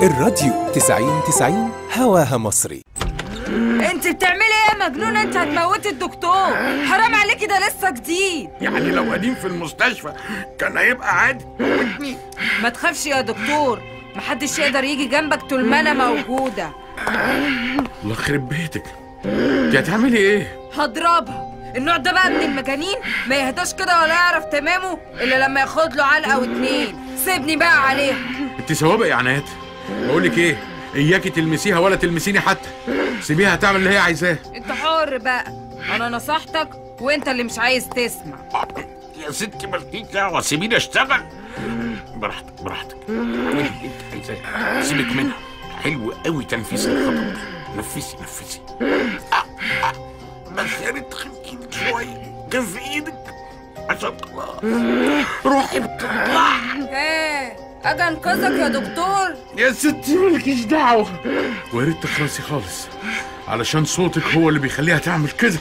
الراديو 90 90 هواها مصري انت بتعملي ايه يا مجنونه انت هتموتي الدكتور حرام عليكي ده لسه جديد يعني لو قديم في المستشفى كان هيبقى عادي موتني ما تخافش يا دكتور محدش يقدر يجي جنبك طول ما انا موجوده الله يخرب بيتك انت هتعملي ايه هضربها النوع ده بقى من المجانين ما يهداش كده ولا يعرف تمامه الا لما ياخد له علقه واتنين سيبني بقى عليها انت سوابق يا عناد بقول لك ايه اياكي تلمسيها ولا تلمسيني حتى سيبيها تعمل اللي هي عايزاه انت حر بقى انا نصحتك وانت اللي مش عايز تسمع يا ستي مالكيش دعوه سيبيني اشتغل براحتك براحتك اعملي اللي انت عايزاه سيبك منها حلو قوي تنفيذ الخطط ده نفسي نفسي آه، آه. بس يا ريت تخف ايدك شويه كف ايدك عشان خلاص روحي بتطلع ايه اجي انقذك يا دكتور يا ستي مالكيش دعوه ويا ريت تخلصي خالص علشان صوتك هو اللي بيخليها تعمل كده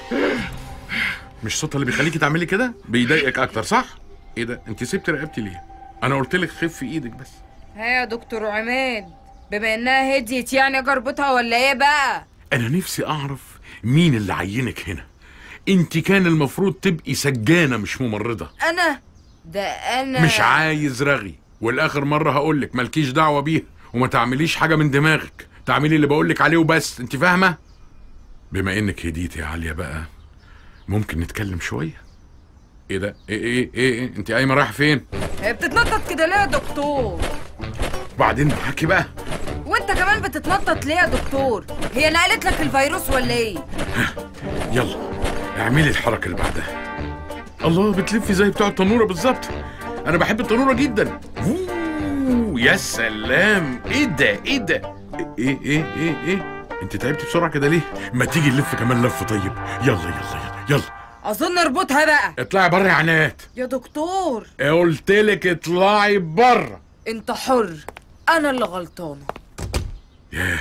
مش صوتها اللي بيخليكي تعملي كده بيضايقك اكتر صح ايه ده انت سبت رقبتي ليه انا قلت لك خفي ايدك بس ها يا دكتور عماد بما انها هديت يعني اجي اربطها ولا ايه بقى انا نفسي اعرف مين اللي عينك هنا انت كان المفروض تبقي سجانه مش ممرضه انا ده انا مش عايز رغي والاخر مره هقول لك مالكيش دعوه بيها وما تعمليش حاجه من دماغك تعملي اللي بقول لك عليه وبس انت فاهمه بما انك هديتي يا عاليه بقى ممكن نتكلم شويه ايه ده ايه ايه ايه, إيه؟ انت قايمه رايحه فين هي بتتنطط كده ليه يا دكتور وبعدين معاكي بقى وانت كمان بتتنطط ليه يا دكتور هي نقلت لك الفيروس ولا ايه يلا اعملي الحركه اللي بعدها الله بتلفي زي بتوع التنوره بالظبط انا بحب التنوره جدا أوه، يا سلام ايه ده ايه ده ايه ايه ايه ايه انت تعبتي بسرعه كده ليه ما تيجي نلف كمان لف طيب يلا يلا يلا يلا اظن اربطها بقى اطلعي بره يا عنات يا دكتور قلت لك اطلعي بره انت حر انا اللي غلطانه ياه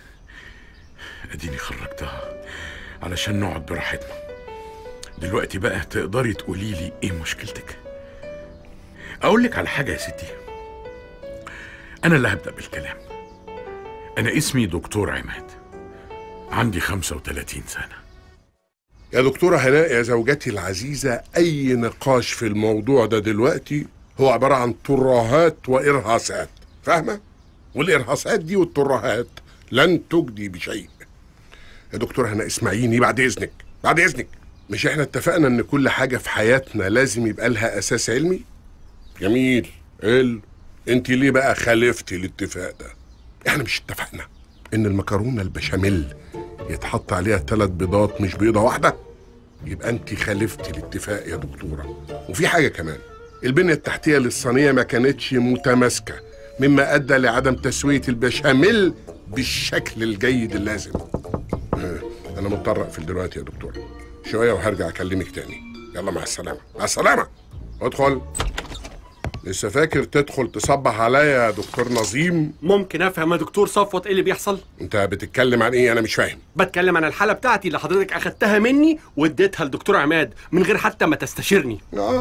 اديني خرجتها علشان نقعد براحتنا دلوقتي بقى تقدري تقولي لي ايه مشكلتك اقول لك على حاجه يا ستي انا اللي هبدا بالكلام انا اسمي دكتور عماد عندي 35 سنه يا دكتورة هناء يا زوجتي العزيزة أي نقاش في الموضوع ده دلوقتي هو عبارة عن ترهات وإرهاصات فاهمة؟ والإرهاصات دي والترهات لن تجدي بشيء يا دكتورة هناء اسمعيني بعد إذنك بعد إذنك مش إحنا اتفقنا إن كل حاجة في حياتنا لازم يبقى لها أساس علمي؟ جميل حلو أنت ليه بقى خالفتي الاتفاق ده؟ إحنا مش اتفقنا إن المكرونة البشاميل يتحط عليها ثلاث بيضات مش بيضة واحدة يبقى انت خالفتي الاتفاق يا دكتورة وفي حاجة كمان البنية التحتية للصينية ما كانتش متماسكة مما أدى لعدم تسوية البشاميل بالشكل الجيد اللازم آه، أنا مضطر أقفل دلوقتي يا دكتور شوية وهرجع أكلمك تاني يلا مع السلامة مع السلامة ادخل لسه فاكر تدخل تصبح عليا يا دكتور نظيم ممكن افهم يا دكتور صفوت ايه اللي بيحصل انت بتتكلم عن ايه انا مش فاهم بتكلم عن الحاله بتاعتي اللي حضرتك اخدتها مني واديتها لدكتور عماد من غير حتى ما تستشيرني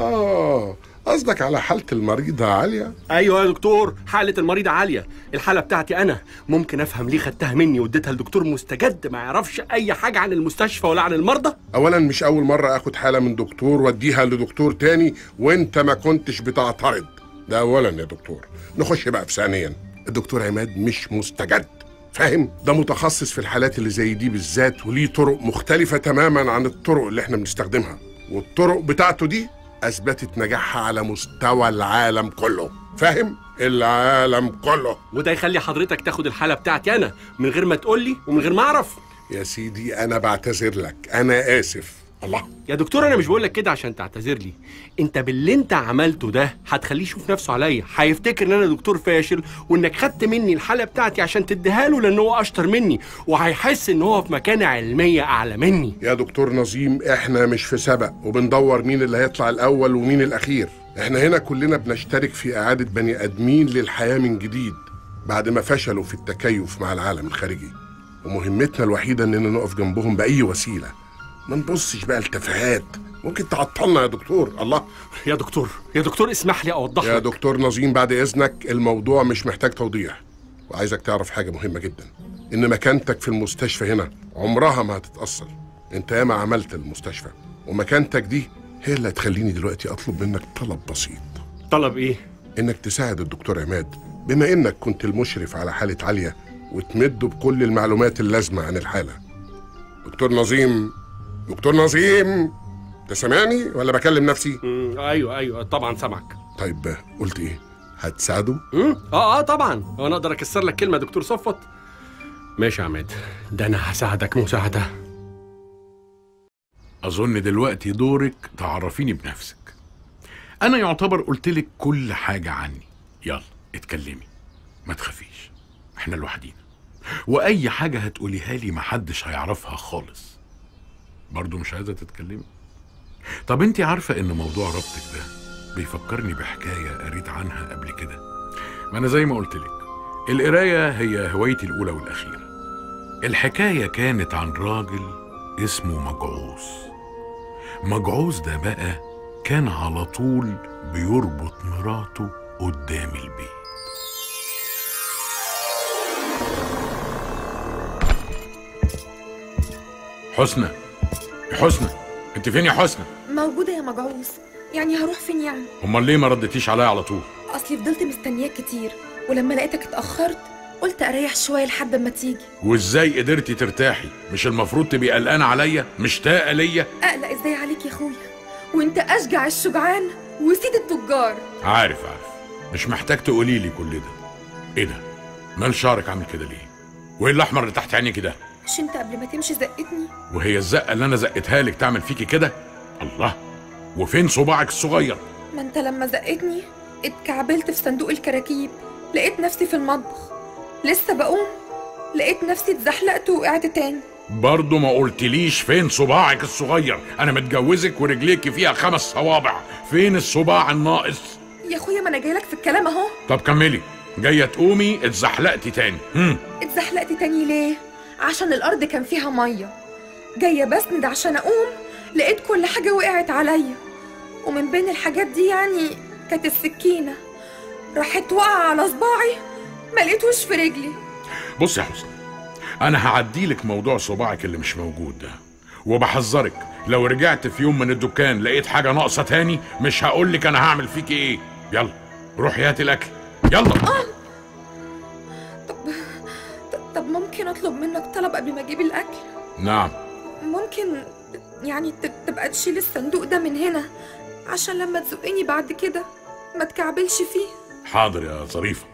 آه قصدك على حالة المريضة عالية؟ ايوه يا دكتور حاله المريضه عاليه الحاله بتاعتي انا ممكن افهم ليه خدتها مني واديتها لدكتور مستجد ما يعرفش اي حاجه عن المستشفى ولا عن المرضى أولا مش أول مرة آخد حالة من دكتور وأديها لدكتور تاني وأنت ما كنتش بتعترض ده أولا يا دكتور نخش بقى في ثانيا الدكتور عماد مش مستجد فاهم؟ ده متخصص في الحالات اللي زي دي بالذات وليه طرق مختلفة تماما عن الطرق اللي احنا بنستخدمها والطرق بتاعته دي أثبتت نجاحها على مستوى العالم كله فاهم؟ العالم كله وده يخلي حضرتك تاخد الحاله بتاعتي انا من غير ما تقول لي ومن غير ما اعرف يا سيدي أنا بعتذر لك أنا آسف الله يا دكتور انا مش بقول لك كده عشان تعتذر لي انت باللي انت عملته ده هتخليه يشوف نفسه عليا هيفتكر ان انا دكتور فاشل وانك خدت مني الحاله بتاعتي عشان تديها له لان هو اشطر مني وهيحس ان هو في مكانه علميه اعلى مني يا دكتور نظيم احنا مش في سبق وبندور مين اللي هيطلع الاول ومين الاخير احنا هنا كلنا بنشترك في اعادة بني ادمين للحياة من جديد بعد ما فشلوا في التكيف مع العالم الخارجي ومهمتنا الوحيدة اننا نقف جنبهم باي وسيلة ما نبصش بقى لتفاهات ممكن تعطلنا يا دكتور الله يا دكتور يا دكتور اسمح لي اوضح يا لك دكتور نظيم بعد اذنك الموضوع مش محتاج توضيح وعايزك تعرف حاجة مهمة جدا إن مكانتك في المستشفى هنا عمرها ما هتتأثر أنت ياما عملت المستشفى ومكانتك دي هي اللي هتخليني دلوقتي أطلب منك طلب بسيط طلب ايه إنك تساعد الدكتور عماد بما إنك كنت المشرف على حالة عالية وتمده بكل المعلومات اللازمة عن الحالة دكتور نظيم دكتور نظيم انت سامعني ولا بكلم نفسي مم، ايوه ايوه طبعا سامعك طيب قلت ايه هتساعده مم، اه اه طبعا وانا اقدر اكسر لك كلمه يا دكتور صفوت ماشي يا عماد ده انا هساعدك مساعده أظن دلوقتي دورك تعرفيني بنفسك أنا يعتبر قلت لك كل حاجة عني يلا اتكلمي ما تخافيش احنا لوحدينا وأي حاجة هتقوليها لي محدش هيعرفها خالص برضو مش عايزة تتكلمي طب انت عارفة ان موضوع ربطك ده بيفكرني بحكاية قريت عنها قبل كده ما أنا زي ما قلت لك القراية هي هوايتي الأولى والأخيرة الحكاية كانت عن راجل اسمه مجعوز مجعوز ده بقى كان على طول بيربط مراته قدام البيت حسنى يا حسنى انت فين يا حسنى موجودة يا مجعوز يعني هروح فين يعني؟ امال ليه ما ردتيش عليا على طول أصلي فضلت مستنياك كتير ولما لقيتك اتأخرت قلت أريح شوية لحد ما تيجي وازاي قدرتي ترتاحي مش المفروض تبقي قلقانه عليا مشتاقه ليا أقلق إزاي عليك يا أخويا وأنت أشجع الشجعان وسيد التجار عارف عارف مش محتاج تقولي لي كل ده ايه ده مال شعرك عامل كده ليه وايه الاحمر اللي تحت عينيكي ده مش أنت قبل ما تمشي زقتني؟ وهي الزقه اللي انا زقتها لك تعمل فيكي كده الله وفين صباعك الصغير ما أنت لما زقتني اتكعبلت في صندوق الكراكيب لقيت نفسي في المطبخ لسه بقوم لقيت نفسي اتزحلقت وقعت تاني برضه ما قلتليش فين صباعك الصغير انا متجوزك ورجليكي فيها خمس صوابع فين الصباع الناقص يا أخويا ما أنا جايلك في الكلام أهو طب كملي جايه تقومي اتزحلقتي تاني هم اتزحلقت تاني ليه؟ عشان الأرض كان فيها مية جاية بسند عشان أقوم لقيت كل حاجة وقعت عليا ومن بين الحاجات دي يعني كانت السكينة راحت وقع على صباعي ما لقيتوش في رجلي بص يا حسني انا هعديلك موضوع صباعك اللي مش موجود ده وبحذرك لو رجعت في يوم من الدكان لقيت حاجه ناقصه تاني مش هقولك انا هعمل فيكي ايه يلا روحي هاتي الاكل يلا طب طب ممكن أطلب منك طلب قبل ما أجيب الأكل نعم ممكن يعني ت- تبقى تشيل الصندوق ده من هنا عشان لما تزقني بعد كده ما تكعبلش فيه حاضر يا ظريفه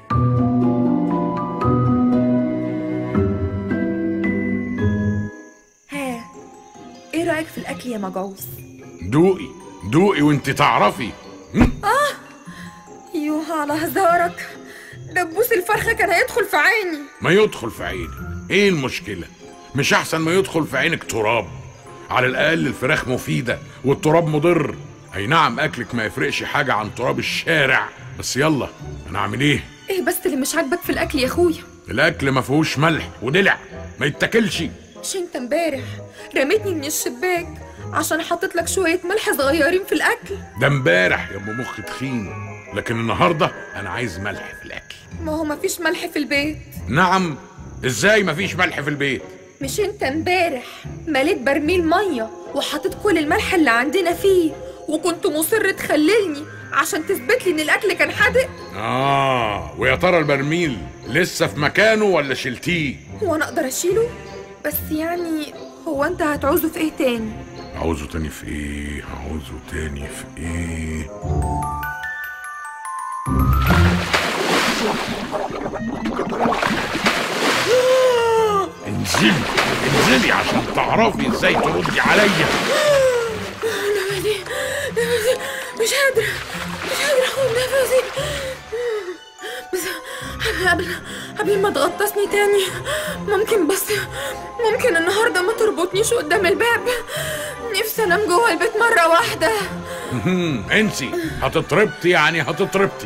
ها ايه رأيك في الأكل يا مجعوز؟ دوقي دوقي وانت تعرفي يوه على هزارك دبوس الفرخة كان هيدخل في عيني ما يدخل في عيني ايه المشكله مش احسن ما يدخل في عينك تراب على الاقل الفراخ مفيده والتراب مضر اي نعم اكلك ما يفرقش حاجه عن تراب الشارع بس يلا انا اعمل ايه ايه بس اللي مش عاجبك في الأكل يا أخويا؟ الاكل ما فيهوش ملح ودلع ما يتاكلش مش انت امبارح رميتني من الشباك عشان حطيت لك شوية ملح صغيرين في الأكل ده امبارح يا ام مخ تخين لكن النهارده انا عايز ملح في الاكل ما هو مفيش ملح في البيت نعم ازاي مفيش ملح في البيت مش انت امبارح مليت برميل مية وحطيت كل الملح اللي عندنا فيه وكنت مصر تخللني عشان تثبت لي ان الاكل كان حادق اه ويا ترى البرميل لسه في مكانه ولا شلتيه هو انا اقدر اشيله بس يعني هو انت هتعوزه في ايه تاني عاوزه تاني في ايه عاوزه تاني في ايه انزلي انزلي عشان تعرفي ازاي تردي عليا نفسي نفسي مش قادرة مش قادرة اخد نفسي بس قبل قبل ما تغطسني تاني ممكن بس ممكن النهاردة ما تربطنيش قدام الباب نفسي انام جوه البيت مرة واحدة هم، انسي هتتربطي يعني هتتربطي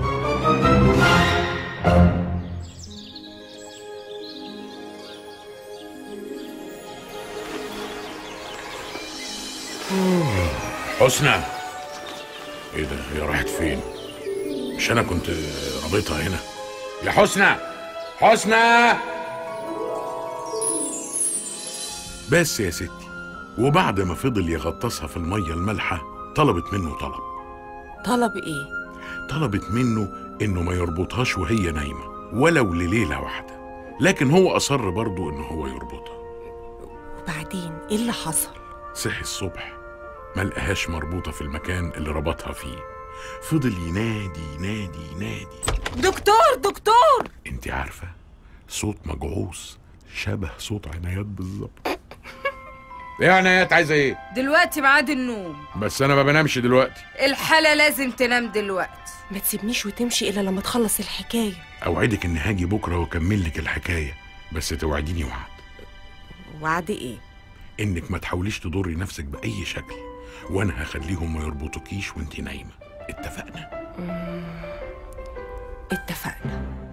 حسنى ايه ده هي راحت فين مش انا كنت رابطها هنا يا حسنى حسنى بس يا ستي وبعد ما فضل يغطسها في المية المالحة طلبت منه طلب طلب ايه طلبت منه انه ما يربطهاش وهي نايمة ولو لليلة واحدة لكن هو أصر برضه انه هو يربطها وبعدين ايه اللي حصل صحي الصبح ما لقاهاش مربوطة في المكان اللي ربطها فيه فضل ينادي ينادي ينادي دكتور دكتور انت عارفة صوت مجعوص شبه صوت عنايات بالظبط ايه يا عنايات عايزة ايه؟ دلوقتي ميعاد النوم بس انا ما بنامش دلوقتي الحالة لازم تنام دلوقتي ما تسيبنيش وتمشي الا لما تخلص الحكايه اوعدك اني هاجي بكرة واكمل لك الحكاية بس توعديني وعد وعد ايه انك ما تحاوليش تضري نفسك باي شكل وانا هخليهم ما يربطوكيش وانت نايمة اتفقنا؟ اتفقنا